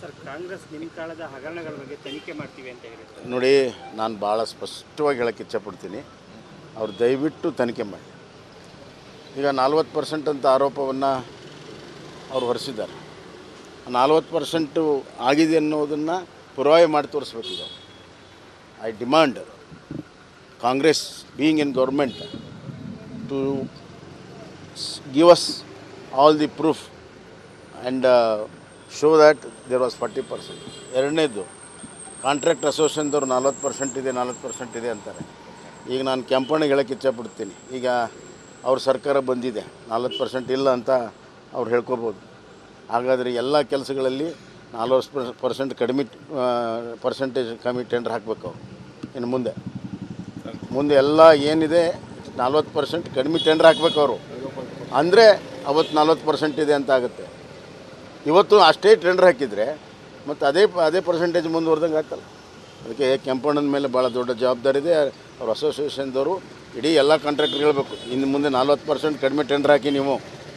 sir Congress ನಿಮ್ಮ ಕಾಲದ ಹಗರಣಗಳ ಬಗ್ಗೆ ತನಿಖೆ ಮಾಡ್ತೀವಿ ಅಂತ ಹೇಳಿದ್ರು ನೋಡಿ ನಾನು ಭಾಳ ಸ್ಪಷ್ಟವಾಗಿ ಹೇಳೋಕ್ಕೆ ಇಚ್ಛಪಡ್ತೀನಿ ಅವ್ರು ದಯವಿಟ್ಟು ತನಿಖೆ ಮಾಡಿ ಈಗ ನಲ್ವತ್ತು ಪರ್ಸೆಂಟ್ ಅಂತ ಆರೋಪವನ್ನು ಅವ್ರು ಹೊರಿಸಿದ್ದಾರೆ ನಲ್ವತ್ತು ಪರ್ಸೆಂಟು ಆಗಿದೆ ಅನ್ನೋದನ್ನು ಪುರಾವೆ ಮಾಡಿ ತೋರಿಸ್ಬೇಕೀಗ I demand Congress being in government to give us all the proof and show that there was forty percent ಎರಡನೇದು ಕಾಂಟ್ರಾಕ್ಟ್ ಅಸೋಸಿಯೇಷನ್ದವ್ರು ನಲ್ವತ್ತು ಪರ್ಸೆಂಟ್ ಇದೆ ನಲ್ವತ್ತು ಪರ್ಸೆಂಟ್ ಇದೆ ಅಂತಾರೆ ಈಗ ನಾನು ಕೆಂಪಣ್ಣಿಗೆ ಹೇಳೋಕ್ಕೆ ಇಚ್ಛಪಡ್ತೀನಿ ಈಗ ಅವ್ರ ಸರ್ಕಾರ ಬಂದಿದೆ ನಲ್ವತ್ತು ಪರ್ಸೆಂಟ್ ಇಲ್ಲ ಅಂತ ಅವ್ರು ಹೇಳ್ಕೊಬೋದು ಹಾಗಾದರೆ ಎಲ್ಲ ಕೆಲಸಗಳಲ್ಲಿ ನಲ್ವತ್ತು ಪರ್ಸೆಂಟ್ ಕಡಿಮೆ ಪರ್ಸೆಂಟೇಜ್ ಕಮ್ಮಿ ಟೆಂಡರ್ ಹಾಕಬೇಕು ಅವ್ರು ಇನ್ನು ಮುಂದೆ ಮುಂದೆ ಎಲ್ಲ ಏನಿದೆ ನಲ್ವತ್ತು ಪರ್ಸೆಂಟ್ ಕಡಿಮೆ ಟೆಂಡರ್ ಹಾಕ್ಬೇಕು ಅವರು ಅಂದರೆ ಅವತ್ತು ನಲ್ವತ್ತು ಪರ್ಸೆಂಟ್ ಇದೆ ಅಂತ ಆಗುತ್ತೆ ಇವತ್ತು ಅಷ್ಟೇ ಟೆಂಡರ್ ಹಾಕಿದರೆ ಮತ್ತು ಅದೇ ಅದೇ ಪರ್ಸೆಂಟೇಜ್ ಮುಂದುವರ್ದಂಗೆ ಆಗ್ತಲ್ಲ ಅದಕ್ಕೆ ಕೆಂಪಣ್ಣನ ಮೇಲೆ ಭಾಳ ದೊಡ್ಡ ಜವಾಬ್ದಾರಿ ಇದೆ ಅವ್ರ ಅಸೋಸಿಯೇಷನ್ದವರು ಇಡೀ ಎಲ್ಲ ಕಾಂಟ್ರಾಕ್ಟರ್ ಹೇಳಬೇಕು ಇನ್ನು ಮುಂದೆ ನಲ್ವತ್ತು ಪರ್ಸೆಂಟ್ ಕಡಿಮೆ ಟೆಂಡರ್ ಹಾಕಿ ನೀವು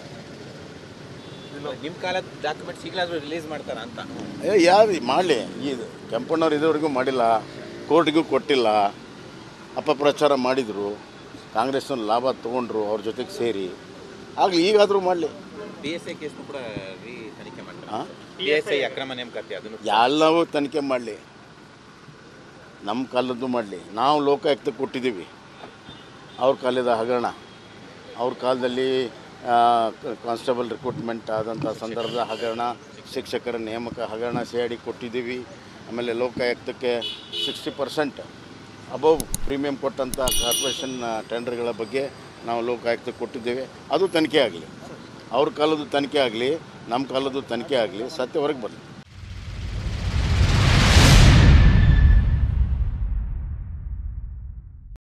ನಿಮ್ಮ ಕಾಲದ ಡಾಕ್ಯುಮೆಂಟ್ಸ್ ಈಗಲಾದರೂ ರಿಲೀಸ್ ಮಾಡ್ತಾರಾ ಅಂತ ಏ ಯಾರು ಮಾಡಲಿ ಇದು ಕೆಂಪಣ್ಣವ್ರು ಇದುವರೆಗೂ ಮಾಡಿಲ್ಲ ಕೋರ್ಟ್ಗೂ ಕೊಟ್ಟಿಲ್ಲ ಅಪಪ್ರಚಾರ ಮಾಡಿದರು ಕಾಂಗ್ರೆಸ್ನವ್ರು ಲಾಭ ತೊಗೊಂಡ್ರು ಅವ್ರ ಜೊತೆಗೆ ಸೇರಿ ಆಗಲಿ ಈಗಾದರೂ ಮಾಡಲಿ ಪಿ ಎಸ್ ಐ ಕೇಸ್ನು ಕೂಡ ರೀ ತನಿಖೆ ಮಾಡ್ತಾರೆ ಹಾಂ ಪಿ ಎಸ್ ಐ ಅಕ್ರಮ ನೇಮಕಾತಿ ಅದನ್ನು ಎಲ್ಲವೂ ತನಿಖೆ ಮಾಡಲಿ ನಮ್ಮ ಕಾಲದ್ದು ಮಾಡಲಿ ನಾವು ಲೋಕಾಯುಕ್ತಕ್ಕೆ ಕೊಟ್ಟಿದ್ದೀವಿ ಅವ್ರ ಕಾಲದ ಹಗರಣ ಅವ್ರ ಕಾಲದಲ್ಲಿ ಕಾನ್ಸ್ಟೇಬಲ್ ರಿಕ್ರೂಟ್ಮೆಂಟ್ ಆದಂಥ ಸಂದರ್ಭದ ಹಗರಣ ಶಿಕ್ಷಕರ ನೇಮಕ ಹಗರಣ ಸಿ ಐ ಡಿ ಕೊಟ್ಟಿದ್ದೀವಿ ಆಮೇಲೆ ಲೋಕಾಯುಕ್ತಕ್ಕೆ ಸಿಕ್ಸ್ಟಿ ಪರ್ಸೆಂಟ್ ಅಬೌವ್ ಪ್ರೀಮಿಯಂ ಕೊಟ್ಟಂಥ ಕಾರ್ಪೊರೇಷನ್ ಟೆಂಡರ್ಗಳ ಬಗ್ಗೆ ನಾವು ಲೋಕಾಯುಕ್ತಕ್ಕೆ ಕೊಟ್ಟಿದ್ದೇವೆ ಅದು ತನಿಖೆ ಆಗಲಿ ಅವ್ರ ಕಾಲದ್ದು ತನಿಖೆ ಆಗಲಿ ನಮ್ಮ ಕಾಲದ್ದು ತನಿಖೆ ಆಗಲಿ ಸತ್ಯ ಹೊರಗೆ ಬರಲಿ